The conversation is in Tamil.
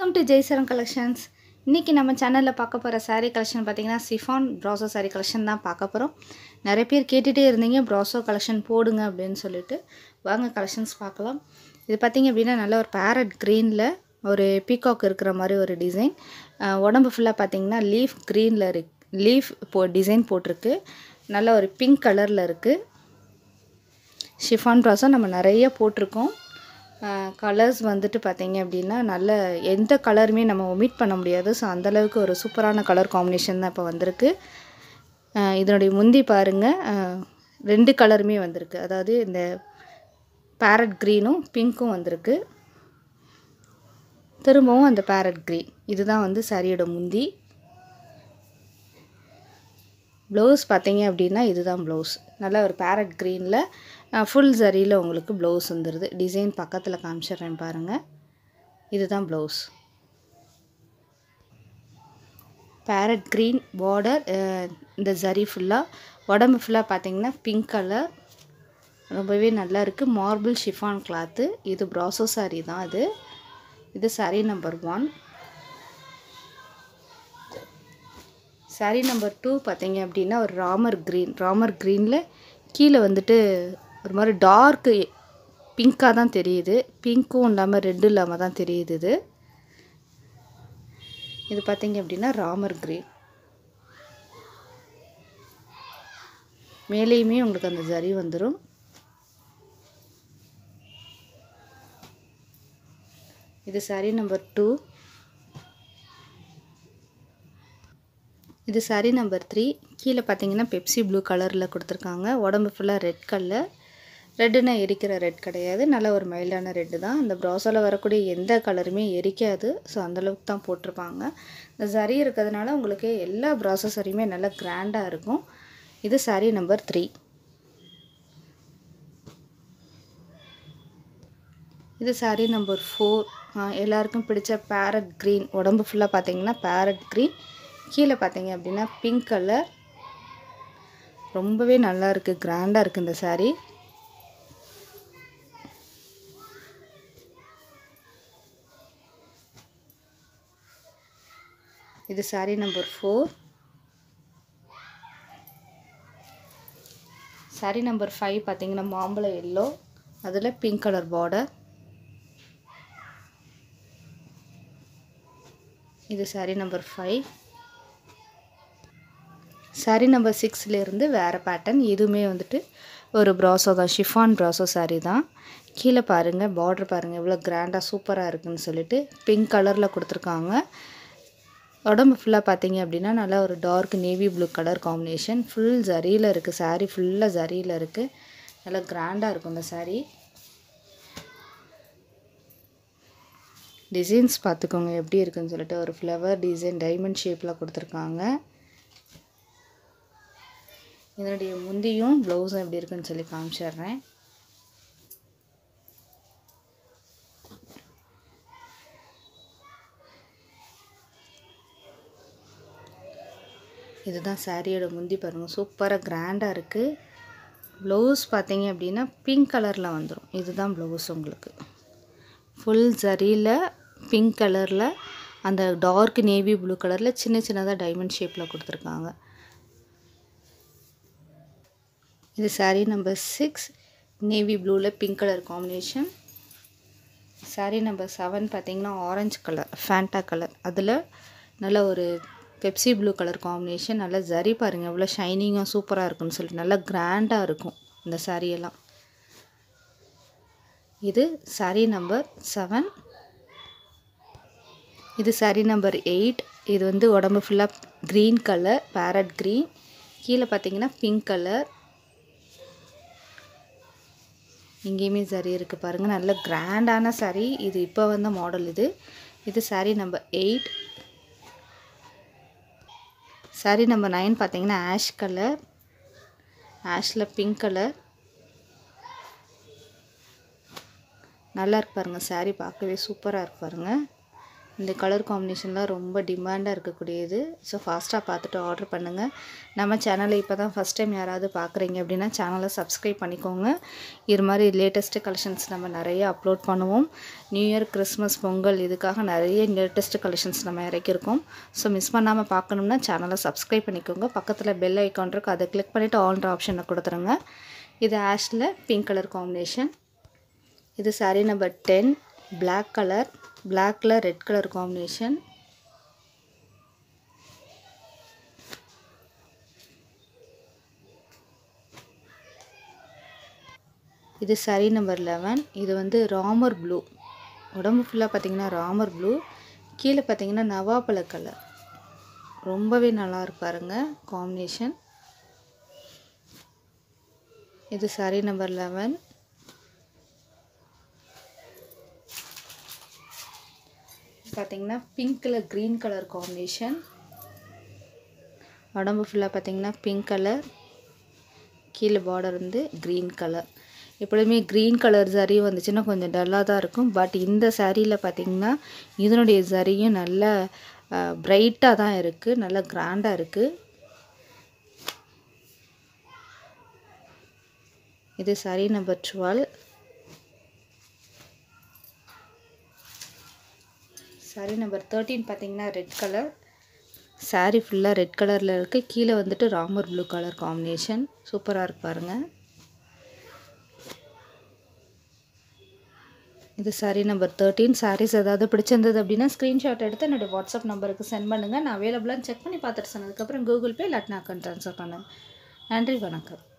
வெல்கம் டு ஜெய்சரம் கலெக்ஷன்ஸ் இன்றைக்கி நம்ம சேனலில் பார்க்க போகிற saree கலெக்ஷன் பார்த்தீங்கன்னா சிஃபான் ப்ராசோ saree கலெக்ஷன் தான் பார்க்க போகிறோம் நிறைய பேர் கேட்டுகிட்டே இருந்தீங்க ப்ராசோ கலெக்ஷன் போடுங்க அப்படின்னு சொல்லிட்டு வாங்க கலெக்ஷன்ஸ் பார்க்கலாம் இது பார்த்தீங்க அப்படின்னா நல்ல ஒரு பேரட் க்ரீனில் ஒரு பீகாக் இருக்கிற மாதிரி ஒரு டிசைன் உடம்பு ஃபுல்லாக பார்த்தீங்கன்னா லீஃப் க்ரீனில் இருக்கு லீஃப் போ டிசைன் போட்டிருக்கு நல்ல ஒரு பிங்க் கலரில் இருக்குது ஷிஃபான் ப்ராஸோ நம்ம நிறைய போட்டிருக்கோம் கலர்ஸ் வந்துட்டு பார்த்தீங்க அப்படின்னா நல்ல எந்த கலருமே நம்ம ஒமிட் பண்ண முடியாது ஸோ அந்தளவுக்கு ஒரு சூப்பரான கலர் காம்பினேஷன் தான் இப்போ வந்திருக்கு அஹ் இதனுடைய முந்தி பாருங்கள் ரெண்டு கலருமே வந்திருக்கு அதாவது இந்த பேரட் க்ரீனும் பிங்க்கும் வந்திருக்கு திரும்பவும் அந்த பேரட் க்ரீன் இதுதான் வந்து சாரியோட முந்தி ப்ளவுஸ் பார்த்தீங்க அப்படின்னா இதுதான் ப்ளவுஸ் நல்ல ஒரு பேரட் க்ரீனில் ஃபுல் சரியில் உங்களுக்கு ப்ளவுஸ் வந்துடுது டிசைன் பக்கத்தில் காமிச்சிடுறேன் பாருங்கள் இதுதான் ப்ளவுஸ் பேரட் க்ரீன் பார்டர் இந்த ஜரி ஃபுல்லாக உடம்பு ஃபுல்லாக பார்த்தீங்கன்னா பிங்க் கலர் ரொம்பவே நல்லா இருக்குது மார்பிள் ஷிஃபான் கிளாத்து இது ப்ராசோ சாரீ தான் அது இது sari number one sari number two பார்த்தீங்க அப்படின்னா ஒரு ராமர் க்ரீன் ராமர் க்ரீனில் கீழே வந்துட்டு ஒரு மாதிரி டார்க்கு பிங்க்காக தான் தெரியுது பிங்க்கும் இல்லாமல் ரெட்டும் இல்லாமல் தான் தெரியுது இது இது பார்த்தீங்க அப்படின்னா ராமர் க்ரீன் மேலேயுமே உங்களுக்கு அந்த ஜரி வந்துடும் இது சாரீ நம்பர் டூ இது சாரீ நம்பர் த்ரீ கீழே பார்த்தீங்கன்னா பெப்சி ப்ளூ கலரில் கொடுத்துருக்காங்க உடம்பு ஃபுல்லாக ரெட் கலர் ரெட்டுனா எரிக்கிற ரெட் கிடையாது நல்ல ஒரு மைல்டான ரெட்டு தான் இந்த ப்ரௌசரில் வரக்கூடிய எந்த கலருமே எரிக்காது ஸோ அந்தளவுக்கு தான் போட்டிருப்பாங்க இந்த சரி இருக்கிறதுனால உங்களுக்கு எல்லா ப்ராசஸரியுமே நல்லா கிராண்டாக இருக்கும் இது சாரீ நம்பர் த்ரீ இது சாரீ நம்பர் ஃபோர் எல்லாருக்கும் பிடிச்ச பேரட் க்ரீன் உடம்பு ஃபுல்லாக பார்த்தீங்கன்னா பேரட் க்ரீன் கீழே பார்த்தீங்க அப்படின்னா பிங்க் கலர் ரொம்பவே நல்லா இருக்குது கிராண்டாக இருக்குது இந்த சாரீ இது sari number four sari number five பார்த்தீங்கன்னா மாம்பழம் எல்லோ அதில் பிங்க் கலர் பார்டர் இது sari number five sari number சிக்ஸ்லேருந்து வேறு பேட்டர்ன் இதுவுமே வந்துட்டு ஒரு ப்ராசோ தான் ஷிஃபான் ப்ராசோ சாரீ தான் கீழே பாருங்கள் பார்டர் பாருங்கள் எவ்வளோ கிராண்டாக சூப்பராக இருக்குன்னு சொல்லிட்டு பிங்க் கலரில் கொடுத்துருக்காங்க உடம்பு ஃபுல்லாக பார்த்தீங்க அப்படின்னா நல்லா ஒரு dark navy blue colour combination full ஜரியில் இருக்குது சாரீ ஃபுல்லாக ஜரியில் இருக்குது நல்லா கிராண்டாக இருக்கும் இந்த சாரீ டிசைன்ஸ் பார்த்துக்கோங்க எப்படி இருக்குன்னு சொல்லிட்டு ஒரு ஃப்ளவர் டிசைன் டைமண்ட் ஷேப்பில் கொடுத்துருக்காங்க இதனுடைய முந்தியும் ப்ளவுஸும் எப்படி இருக்குன்னு சொல்லி காமிச்சிடுறேன் இதுதான் சாரியோட முந்தி பாருங்கள் சூப்பராக கிராண்டாக இருக்குது ப்ளவுஸ் பார்த்தீங்க அப்படின்னா பிங்க் கலரில் வந்துடும் இதுதான் ப்ளவுஸ் உங்களுக்கு ஃபுல் ஜரியில் பிங்க் கலரில் அந்த டார்க் நேவி ப்ளூ கலரில் சின்ன சின்னதாக டைமண்ட் ஷேப்பில் கொடுத்துருக்காங்க இது சாரீ நம்பர் சிக்ஸ் நேவி ப்ளூவில் pink colour combination sari number seven பார்த்தீங்கன்னா ஆரஞ்சு கலர் ஃபேண்டா கலர் அதில் நல்ல ஒரு பெப்சி ப்ளூ கலர் காம்பினேஷன் நல்லா ஜரி பாருங்கள் எவ்வளோ ஷைனிங்காக சூப்பராக இருக்குன்னு சொல்லிட்டு நல்லா கிராண்டாக இருக்கும் இந்த சாரியெல்லாம் இது சாரீ நம்பர் செவன் இது சாரீ நம்பர் எயிட் இது வந்து உடம்பு ஃபுல்லாக க்ரீன் கலர் பேரட் க்ரீன் கீழே பார்த்தீங்கன்னா பிங்க் கலர் இங்கேயுமே சரி இருக்குது பாருங்கள் நல்ல கிராண்டான சாரீ இது இப்போ வந்த மாடல் இது இது sari number eight sari number nine பார்த்தீங்கன்னா ஆஷ் கலர் ஆஷில் பிங்க் கலர் நல்லா இருக்கு பாருங்கள் சாரீ பார்க்கவே சூப்பராக இருக்கு பாருங்கள் இந்த கலர் காம்பினேஷன்லாம் ரொம்ப டிமாண்டாக இருக்கக்கூடியது ஸோ ஃபாஸ்ட்டாக பார்த்துட்டு ஆர்டர் பண்ணுங்கள் நம்ம சேனலை இப்போ தான் ஃபஸ்ட் டைம் யாராவது பார்க்குறீங்க அப்படின்னா சேனலை சப்ஸ்கிரைப் பண்ணிக்கோங்க இது மாதிரி லேட்டஸ்ட்டு கலெக்ஷன்ஸ் நம்ம நிறைய அப்லோட் பண்ணுவோம் நியூ இயர் கிறிஸ்மஸ் பொங்கல் இதுக்காக நிறைய லேட்டஸ்ட்டு கலெக்ஷன்ஸ் நம்ம இறக்கியிருக்கோம் ஸோ மிஸ் பண்ணாமல் பார்க்கணும்னா சேனலை சப்ஸ்கிரைப் பண்ணிக்கோங்க பக்கத்தில் பெல் ஐக்கான் இருக்குது அதை கிளிக் பண்ணிவிட்டு ஆல்ன்ற ஆப்ஷனை கொடுத்துருங்க இது ஆஷில் பிங்க் கலர் காம்பினேஷன் இது sari number ten Black colour பிளாக்ல ரெட் கலர் காம்பினேஷன் இது சாரீ நம்பர் லெவன் இது வந்து ராமர் ப்ளூ உடம்பு ஃபுல்லாக பார்த்தீங்கன்னா ராமர் ப்ளூ கீழே பார்த்தீங்கன்னா நவாப்பழ கலர் ரொம்பவே நல்லா இருக்கு பாருங்க காம்பினேஷன் இது சாரீ நம்பர் லெவன் பார்த்தீங்கன்னா pink colour green colour combination உடம்பு ஃபுல்லாக பார்த்தீங்கன்னா பிங்க் கலர் கீழே பார்டர் வந்து க்ரீன் கலர் எப்பொழுதுமே க்ரீன் கலர் சரி வந்துச்சுன்னா கொஞ்சம் டல்லாக தான் இருக்கும் பட் இந்த சாரியில் பார்த்தீங்கன்னா இதனுடைய சரியும் நல்ல பிரைட்டாக தான் இருக்குது நல்ல கிராண்டாக இருக்குது இது sari number twelve sari number thirteen பார்த்தீங்கன்னா ரெட் கலர் சாரீ ஃபுல்லாக ரெட் கலரில் இருக்குது கீழே வந்துட்டு ராமர் ப்ளூ கலர் காம்பினேஷன் சூப்பராக இருக்கு பாருங்கள் இது சாரீ நம்பர் தேர்ட்டீன் சாரீஸ் ஏதாவது பிடிச்சிருந்தது அப்படின்னா ஸ்க்ரீன்ஷாட் எடுத்து என்னோடய வாட்ஸ்அப் நம்பருக்கு சென்ட் பண்ணுங்கள் நான் அவைலபிளான்னு செக் பண்ணி பார்த்துட்டு சொன்னதுக்கப்புறம் கூகுள் பே இல்லாட்டினா அக்கௌண்ட் ட்ரான்ஸ்ஃபர் பண்ணுங்கள் நன்றி வணக்கம்